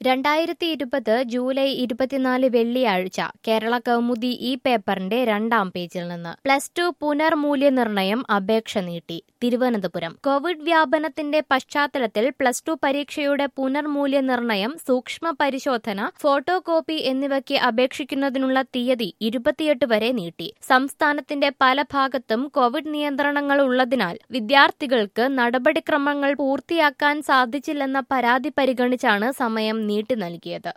രണ്ടായിരത്തി ഇരുപത് ജൂലൈ ഇരുപത്തിനാല് വെള്ളിയാഴ്ച കേരള കൗമുദി ഈ പേപ്പറിന്റെ രണ്ടാം പേജിൽ നിന്ന് പ്ലസ് ടു പുനർമൂല്യനിർണയം അപേക്ഷ നീട്ടി തിരുവനന്തപുരം കോവിഡ് വ്യാപനത്തിന്റെ പശ്ചാത്തലത്തിൽ പ്ലസ് ടു പരീക്ഷയുടെ പുനർമൂല്യനിർണയം സൂക്ഷ്മ പരിശോധന ഫോട്ടോ കോപ്പി എന്നിവയ്ക്ക് അപേക്ഷിക്കുന്നതിനുള്ള തീയതി ഇരുപത്തിയെട്ട് വരെ നീട്ടി സംസ്ഥാനത്തിന്റെ പല ഭാഗത്തും കോവിഡ് നിയന്ത്രണങ്ങൾ ഉള്ളതിനാൽ വിദ്യാർത്ഥികൾക്ക് നടപടിക്രമങ്ങൾ പൂർത്തിയാക്കാൻ സാധിച്ചില്ലെന്ന പരാതി പരിഗണിച്ചാണ് സമയം നീട്ടി നൽകിയത്